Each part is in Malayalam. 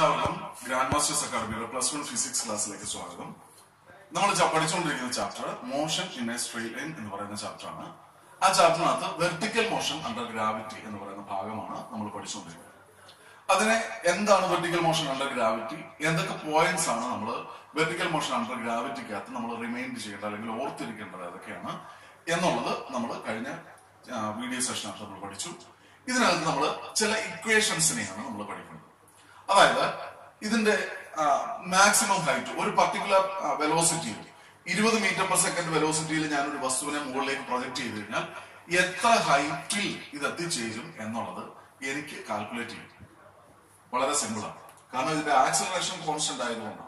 എല്ലാവർക്കും ഗ്രാൻഡ് മാസ്റ്റേഴ്സ് അക്കാഡമിയുടെ പ്ലസ് വൺ ഫിസിക്സ് ക്ലാസ്സിലേക്ക് സ്വാഗതം നമ്മൾ ച- പഠിച്ചുകൊണ്ടിരിക്കുന്ന chapter motion in a straight line എന്ന് പറയുന്ന ചാപ്റ്റർ ആണ് ആ ചാപ്റ്ററിനകത്ത് വെർട്ടിക്കൽ മോഷൻ അണ്ടർ ഗ്രാവിറ്റി എന്ന് പറയുന്ന ഭാഗമാണ് നമ്മൾ പഠിച്ചുകൊണ്ടിരിക്കുന്നത് അതിനെ എന്താണ് വെർട്ടിക്കൽ മോഷൻ അണ്ടർ ഗ്രാവിറ്റി എന്തൊക്കെ പോയിന്റ്സ് ആണ് നമ്മൾ വെർട്ടിക്കൽ മോഷൻ അണ്ടർ ഗ്രാവിറ്റിക്കകത്ത് നമ്മൾ റിമൈൻഡ് ചെയ്യേണ്ടത് അല്ലെങ്കിൽ ഓർത്തിരിക്കേണ്ടത് ഏതൊക്കെയാണ് എന്നുള്ളത് നമ്മൾ കഴിഞ്ഞ വീഡിയോ സെഷനകത്ത് നമ്മൾ പഠിച്ചു ഇതിനകത്ത് നമ്മൾ ചില ഇക്വേഷൻസിനെയാണ് നമ്മൾ പഠിക്കുന്നത് അതായത് ഇതിന്റെ മാക്സിമം ഹൈറ്റ് ഒരു പർട്ടിക്കുലർ വെലോസിറ്റിയിൽ ഇരുപത് മീറ്റർ പെർ സെക്കൻഡ് വെലോസിറ്റിയിൽ ഞാൻ ഒരു വസ്തുവിനെ മുകളിലേക്ക് പ്രൊജക്ട് ചെയ്ത് കഴിഞ്ഞാൽ എത്ര ഹൈറ്റിൽ ഇത് എത്തിച്ചേരും എന്നുള്ളത് എനിക്ക് കാൽക്കുലേറ്റ് ചെയ്യും വളരെ സിമ്പിളാണ് കാരണം ഇതിന്റെ ആക്സലറേഷൻ കോൺസ്റ്റന്റ് ആയതുകൊണ്ടാണ്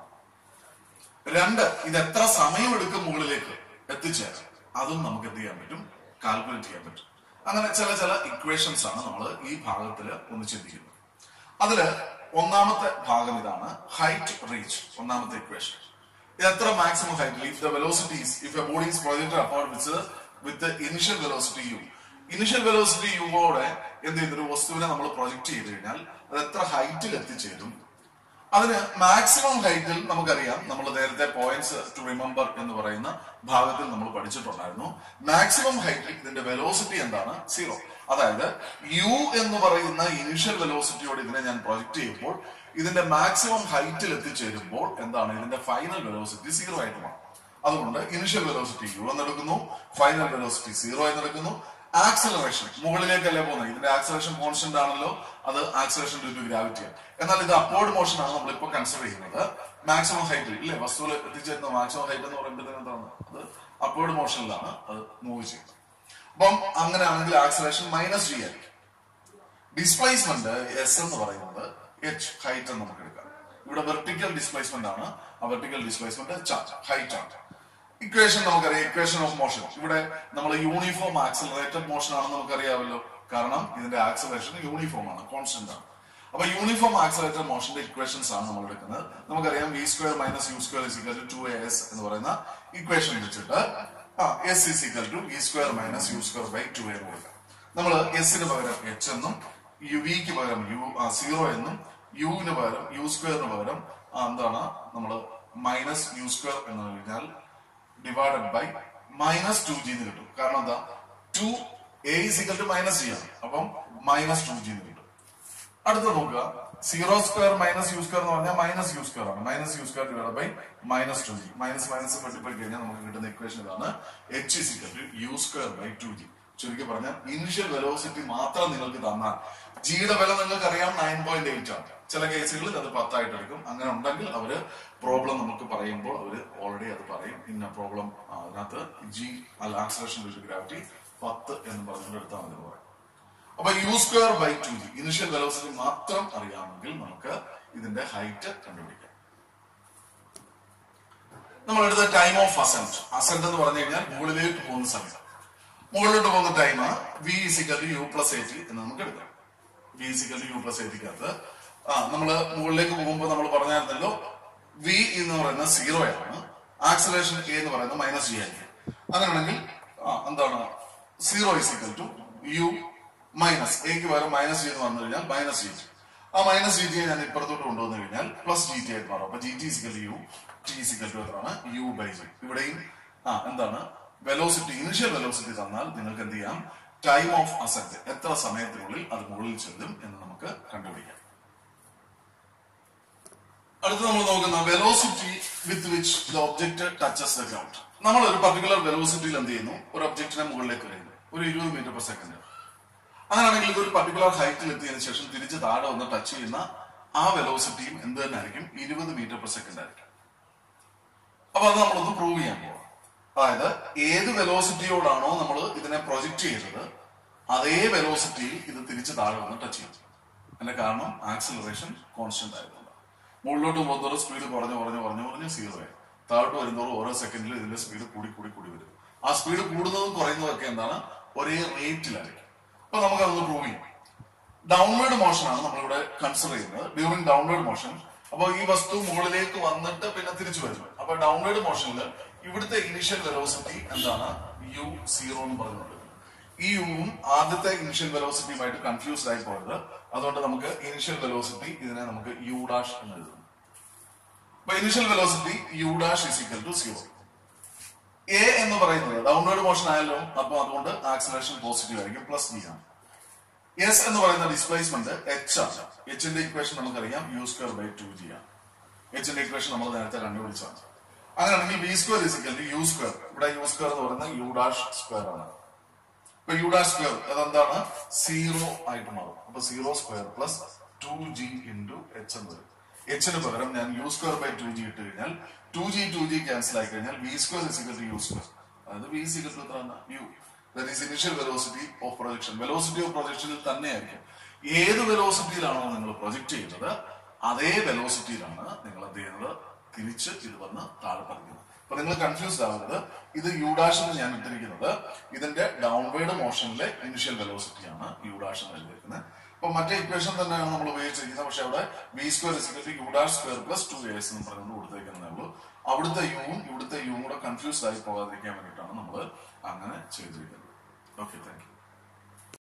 രണ്ട് ഇത് എത്ര സമയമെടുക്കും മുകളിലേക്ക് എത്തിച്ചേരാൻ അതും നമുക്ക് എന്ത് ചെയ്യാൻ പറ്റും കാൽക്കുലേറ്റ് ചെയ്യാൻ പറ്റും അങ്ങനെ ചില ചില ഇക്വേഷൻസ് ആണ് നമ്മൾ ഈ ഭാഗത്തിൽ ഒന്ന് ചിന്തിക്കുന്നത് അതില് ഒന്നാമത്തെ ഭാഗം ഇതാണ് ഹൈറ്റ് റീച്ച് ഒന്നാമത്തെ ഇക്വേഷൻ ഇത് എത്ര maximum height if the velocities if a body is projected upward with with initial velocity u initial velocity യുവോടെ എന്ത് ചെയ്യുന്ന ഒരു വസ്തുവിനെ നമ്മൾ പ്രൊജക്ട് ചെയ്ത് കഴിഞ്ഞാൽ അത് എത്ര ഹൈറ്റിൽ എത്തിച്ചേരും അതിന് മാക്സിമം ഹൈറ്റിൽ നമുക്കറിയാം നമ്മൾ നേരത്തെ പോയിന്റ്സ് ടു റിമെമ്പർ എന്ന് പറയുന്ന ഭാഗത്തിൽ നമ്മൾ പഠിച്ചിട്ടുണ്ടായിരുന്നു മാക്സിമം ഹൈറ്റിൽ ഇതിന്റെ വെലോസിറ്റി എന്താണ് സീറോ അതായത് യു എന്ന് പറയുന്ന ഇനിഷ്യൽ വെലോസിറ്റിയോട് ഇതിനെ ഞാൻ പ്രൊജക്ട് ചെയ്യുമ്പോൾ ഇതിന്റെ മാക്സിമം ഹൈറ്റിൽ എത്തിച്ചേരുമ്പോൾ എന്താണ് ഇതിന്റെ ഫൈനൽ വെലോസിറ്റി സീറോ ആയിട്ട് മാറും അതുകൊണ്ട് ഇനിഷ്യൽ വെലോസിറ്റി യു എന്നെടുക്കുന്നു ഫൈനൽ വെലോസിറ്റി സീറോ എന്നെടുക്കുന്നു ആക്സലറേഷൻ മുകളിലേക്കല്ലേ പോകുന്നത് ഇതിന്റെ ആക്സലറേഷൻ കോൺസ്റ്റന്റ് ആണല്ലോ അത് ആക്സലറേഷൻ ഡ്യൂ ടു ഗ്രാവിറ്റിയാണ് എന്നാൽ ഇത് അപ്പോർഡ് മോഷൻ ആണ് നമ്മൾ ഇപ്പോൾ കൺസിഡർ ചെയ്യുന്നത് മാക്സിമം ഹൈറ്റ് ഇല്ലേ വസ്തുവിൽ എത്തിച്ചേരുന്ന മാക്സിമം ഹൈറ്റ് എന്ന് പറയുമ്പോൾ എന്താണ് അത് അപ്പോർഡ് മോഷനിലാണ് അത് മൂവ് ചെയ്യുന്നത് അപ്പം അങ്ങനെയാണെങ്കിൽ ആക്സലറേഷൻ മൈനസ് ജി ആയിരിക്കും ഡിസ്പ്ലേസ്മെന്റ് എസ് എന്ന് പറയുന്നത് എച്ച് ഹൈറ്റ് എന്ന് നമുക്ക് എടുക്കാം ഇവിടെ വെർട്ടിക്കൽ ഡിസ്പ്ലേസ്മെന്റ് ആണ് ആ വെർട്ടിക്കൽ ഡിസ്പ്ലേസ്മെന്റ് ഹൈറ്റ് ആണ് ഇക്വേഷൻ നമുക്കറിയാം ഇക്വേഷൻ ഓഫ് മോഷൻ ഇവിടെ നമ്മൾ യൂണിഫോം ആക്സലറേറ്റഡ് മോഷൻ ആണെന്ന് നമുക്കറിയാമല്ലോ കാരണം ഇതിന്റെ ആക്സലറേഷൻ യൂണിഫോം ആണ് കോൺസ്റ്റന്റ് ആണ് അപ്പൊ യൂണിഫോം ആക്സലറേറ്റഡ് മോഷന്റെ ഇക്വേഷൻസ് ആണ് നമ്മൾ എടുക്കുന്നത് നമുക്കറിയാം v square minus u square is equal to two a s എന്ന് പറയുന്ന ഇക്വേഷൻ വെച്ചിട്ട് s is equal to v square minus u square by two എന്ന് കൊടുക്കാം നമ്മൾ എസിന് പകരം എച്ച് എന്നും യു വിക്ക് പകരം യു സീറോ എന്നും യുവിന് പകരം യു സ്ക്വയറിന് പകരം ആ, എന്താണ് നമ്മൾ മൈനസ് യു സ്ക്വയർ എന്ന് കഴിഞ്ഞാൽ divided by minus two g എന്ന് കിട്ടും കാരണം എന്താ two a is equal to minus g ആണ് അപ്പം മൈനസ് ടു ജി എന്ന് കിട്ടും അടുത്ത നോക്കുക zero square minus u square എന്ന് പറഞ്ഞാൽ മൈനസ് യു സ്ക്വയർ ആണ് minus u square divide by minus two g minus minus multiply കഴിഞ്ഞാൽ നമുക്ക് കിട്ടുന്ന ഇക്വേഷൻ ഇതാണ് h is equal to u square by two g ചുരുക്കി പറഞ്ഞാൽ ഇനിഷ്യൽ വെലോസിറ്റി മാത്രം നിങ്ങൾക്ക് തന്നാൽ ജിയുടെ വില നിങ്ങൾക്ക് അറിയാം നയൻ പോയിന്റ് എയ്റ്റ് ആണ് ചില കേസുകളിൽ അത് പത്തായിട്ട് എടുക്കും അങ്ങനെ ഉണ്ടെങ്കിൽ അവര് പ്രോബ്ലം നമുക്ക് പറയുമ്പോൾ അവര് ഓൾറെഡി അത് പറയും ഇന്ന പ്രോബ്ലം അതിനകത്ത് ജി അല്ല ആക്സലേഷൻ ഗ്രാവിറ്റി പത്ത് എന്ന് പറഞ്ഞുകൊണ്ട് എടുത്താൽ മതി എന്ന് പറയും അപ്പൊ u square by two g initial velocity മാത്രം അറിയാമെങ്കിൽ നമുക്ക് ഇതിന്റെ ഹൈറ്റ് കണ്ടുപിടിക്കാം നമ്മൾ എടുത്ത ടൈം ഓഫ് അസെന്റ് അസെന്റ് എന്ന് പറഞ്ഞു കഴിഞ്ഞാൽ മുകളിലേക്ക് പോകുന്ന സമയം മുകളിലോട്ട് പോകുന്ന time v is equal to u plus a t എന്ന് നമുക്ക് എടുക്കാം v is equal to u plus എയ്റ്റിക്കകത്ത് ആ നമ്മള് മുകളിലേക്ക് പോകുമ്പോൾ നമ്മൾ പറഞ്ഞായിരുന്നല്ലോ വി എന്ന് പറയുന്നത് സീറോ ആണ് ആക്സലേഷൻ എ എന്ന് പറയുന്നത് മൈനസ് ജി ആയിരിക്കും അങ്ങനെയാണെങ്കിൽ ആ, എന്താണ് zero is equal to u minus എക്ക് പകരം മൈനസ് ജി എന്ന് വന്നു കഴിഞ്ഞാൽ മൈനസ് ജി ടി ആ മൈനസ് ജി ടിയെ ഞാൻ ഇപ്പുറത്തോട്ട് കൊണ്ടുവന്നു കഴിഞ്ഞാൽ പ്ലസ് ജി ടി ആയിട്ട് മാറും അപ്പൊ g t is equal u t is equal to എത്രയാണ് യു ബൈ ജി ഇവിടെയും ആ എന്താണ് വെലോസിറ്റി ഇനിഷ്യൽ വെലോസിറ്റി തന്നാൽ നിങ്ങൾക്ക് എന്ത് ചെയ്യാം ടൈം ഓഫ് അസെറ്റ് എത്ര സമയത്തിനുള്ളിൽ അത് മുകളിൽ ചെല്ലും എന്ന് നമുക്ക് കണ്ടുപിടിക്കാം അടുത്ത് നമ്മൾ നോക്കുന്ന velocity with which the object touches the ground നമ്മൾ ഒരു പർട്ടിക്കുലർ വെലോസിറ്റിയിൽ എന്ത് ചെയ്യുന്നു ഒരു ഒബ്ജക്റ്റിനെ മുകളിലേക്ക് വരുന്നു ഒരു ഇരുപത് മീറ്റർ പെർ സെക്കൻഡ് അങ്ങനെയാണെങ്കിൽ ഇത് ഒരു പർട്ടിക്കുലർ ഹൈറ്റിൽ എത്തിയതിനു ശേഷം തിരിച്ച് താഴെ വന്ന് ടച്ച് ചെയ്യുന്ന ആ വെലോസിറ്റിയും എന്ത് തന്നെ ആയിരിക്കും ഇരുപത് മീറ്റർ പെർ സെക്കൻഡ് ആയിരിക്കും അപ്പൊ അത് നമ്മളൊന്ന് പ്രൂവ് ചെയ്യാൻ പോവാം അതായത് ഏത് വെലോസിറ്റിയോടാണോ നമ്മൾ ഇതിനെ പ്രൊജക്ട് ചെയ്തത് അതേ വെലോസിറ്റിയിൽ ഇത് തിരിച്ച് താഴെ വന്ന് ടച്ച് ചെയ്യും അതിന്റെ കാരണം ആക്സിലറേഷൻ കോൺസ്റ്റന്റ് ആയതുകൊണ്ട് മുകളിലോട്ട് പോകുന്നതോറും സ്പീഡ് കുറഞ്ഞു കുറഞ്ഞു കുറഞ്ഞു കുറഞ്ഞ് സീറോ ആയി താഴോട്ട് വരുന്നതോറും ഓരോ സെക്കൻഡിലും ഇതിന്റെ സ്പീഡ് കൂടി കൂടി കൂടി വരും ആ സ്പീഡ് കൂടുന്നതും കുറയുന്നതൊക്കെ എന്താണ് ഒരേ റേറ്റിലായിരിക്കും അപ്പൊ നമുക്ക് അതൊന്ന് പ്രൂവ് ചെയ്യാം ഡൗൺവേർഡ് മോഷൻ ആണ് നമ്മളിവിടെ കൺസിഡർ ചെയ്യുന്നത് ഡ്യൂറിങ് ഡൗൺവേർഡ് മോഷൻ അപ്പോൾ ഈ വസ്തു മുകളിലേക്ക് വന്നിട്ട് പിന്നെ തിരിച്ചു വരുന്നു അപ്പൊ ഡൗൺവേർഡ് മോഷനിൽ ഇവിടുത്തെ ഇനിഷ്യൽ വെലോസിറ്റി എന്താണ് യു സീറോ എന്ന് പറയുന്നത് ഈ യുവും ആദ്യത്തെ ഇനിഷ്യൽ വെലോസിറ്റിയുമായിട്ട് കൺഫ്യൂസ്ഡ് ആയി പോയത് അതുകൊണ്ട് നമുക്ക് ഇനിഷ്യൽ വെലോസിറ്റി ഇതിനെ നമുക്ക് യു ഡാഷ് എന്ന് എഴുതും അപ്പൊ initial velocity u dash is equal to zero a എന്ന് പറയുന്നത് ഡൗൺവേർഡ് മോഷൻ ആയല്ലോ അപ്പൊ അതുകൊണ്ട് ആക്സലേഷൻ പോസിറ്റീവ് ആയിരിക്കും പ്ലസ് ജി ആണ് എസ് എന്ന് പറയുന്ന ഡിസ്പ്ലേസ്മെന്റ് എച്ച് ആണ് എച്ചിന്റെ ഇക്വേഷൻ നമുക്കറിയാം u square by two g ആണ് എച്ചിന്റെ ഇക്വേഷൻ നമ്മൾ നേരത്തെ കണ്ടുപിടിച്ചതാണ് അങ്ങനെയാണെങ്കിൽ v square is equal u square ഇവിടെ യു സ്ക്വയർ എന്ന് പറയുന്നത് യു ഡാഷ് സ്ക്വയർ ആണ് ഇപ്പൊ യു ഡാഷ് സ്ക്വയർ അതെന്താണ് സീറോ ആയിട്ട് മാറും അപ്പൊ zero square plus two g into h എന്ന് വരും എച്ചിന് പകരം ഞാൻ u square by two g ഇട്ട് കഴിഞ്ഞാൽ two g two g cancel ആയി കഴിഞ്ഞാൽ v square is equal to u square അതായത് വി സിക്കൽ ടു എത്രയാണ് u that is initial velocity of projection velocity of പ്രൊജക്ഷനിൽ തന്നെയായിരിക്കും ഏത് വെലോസിറ്റിയിലാണോ നിങ്ങൾ പ്രൊജക്ട് ചെയ്യുന്നത് അതേ വെലോസിറ്റിയിലാണ് നിങ്ങൾ എന്ത് ചെയ്യുന്നത് തിരിച്ച് ഇത് വന്ന് താഴെ പതിക്കുന്നത് അപ്പൊ നിങ്ങൾ കൺഫ്യൂസ്ഡ് ആവരുത് ഇത് യു ഡാഷ് എന്ന് ഞാൻ ഇട്ടിരിക്കുന്നത് ഇതിന്റെ ഡൗൺവേർഡ് മോഷനിലെ ഇനിഷ്യൽ വെലോസിറ്റി ആണ് യു ഡാഷ് എന്ന് എഴുതിയിരിക്കുന്നത് അപ്പൊ മറ്റേ ഇക്വേഷൻ തന്നെയാണ് നമ്മൾ ഉപയോഗിച്ചിരിക്കുന്നത് പക്ഷെ അവിടെ v square is equal u dash square plus two s എന്ന് പറഞ്ഞുകൊണ്ട് കൊടുത്തേക്കുന്നതേ ഉള്ളൂ അവിടുത്തെ യുവും ഇവിടുത്തെ യുവും കൂടെ കൺഫ്യൂസ്ഡ് ആയി പോകാതിരിക്കാൻ വേണ്ടിയിട്ടാണ് നമ്മൾ അങ്ങനെ ചെയ്തിരിക്കുന്നത് ഓക്കെ താങ്ക് യു